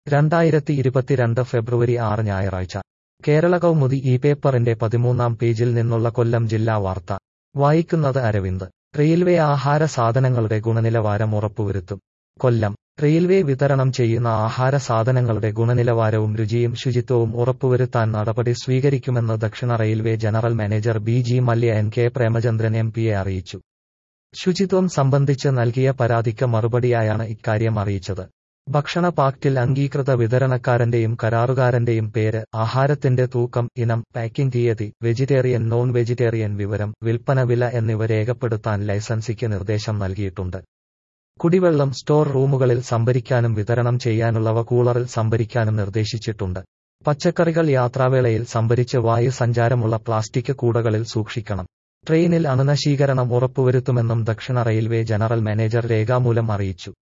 രണ്ടായിരത്തി ഇരുപത്തിരണ്ട് ഫെബ്രുവരി ആറ് ഞായറാഴ്ച കേരള കൗമുദി ഈ പേപ്പറിന്റെ പതിമൂന്നാം പേജിൽ നിന്നുള്ള കൊല്ലം ജില്ലാ വാർത്ത വായിക്കുന്നത് അരവിന്ദ് റെയിൽവേ ആഹാര സാധനങ്ങളുടെ ഗുണനിലവാരം ഉറപ്പുവരുത്തും കൊല്ലം റെയിൽവേ വിതരണം ചെയ്യുന്ന ആഹാര സാധനങ്ങളുടെ ഗുണനിലവാരവും രുചിയും ശുചിത്വവും ഉറപ്പുവരുത്താൻ നടപടി സ്വീകരിക്കുമെന്ന് ദക്ഷിണ railway general manager B G Mallya N K Premachandran M പിയെ അറിയിച്ചു ശുചിത്വം സംബന്ധിച്ച് നൽകിയ പരാതിക്ക് മറുപടിയായാണ് ഇക്കാര്യം അറിയിച്ചത് ഭക്ഷണ പാക്റ്റിൽ അംഗീകൃത വിതരണക്കാരന്റെയും കരാറുകാരന്റെയും പേര് ആഹാരത്തിന്റെ തൂക്കം ഇനം പാക്കിംഗ് തീയതി വെജിറ്റേറിയൻ നോൺ വെജിറ്റേറിയൻ വിവരം വിൽപ്പന വില എന്നിവ രേഖപ്പെടുത്താൻ ലൈസൻസിക്ക് നിർദ്ദേശം നൽകിയിട്ടുണ്ട് കുടിവെള്ളം സ്റ്റോർ റൂമുകളിൽ സംഭരിക്കാനും വിതരണം ചെയ്യാനുള്ളവ കൂളറിൽ സംഭരിക്കാനും നിർദ്ദേശിച്ചിട്ടുണ്ട് പച്ചക്കറികൾ യാത്രാവേളയിൽ സംഭരിച്ച് വായു സഞ്ചാരമുള്ള പ്ലാസ്റ്റിക് കൂടകളിൽ സൂക്ഷിക്കണം ട്രെയിനിൽ അണുനശീകരണം ഉറപ്പുവരുത്തുമെന്നും ദക്ഷിണ റെയിൽവേ ജനറൽ മാനേജർ രേഖാമൂലം അറിയിച്ചു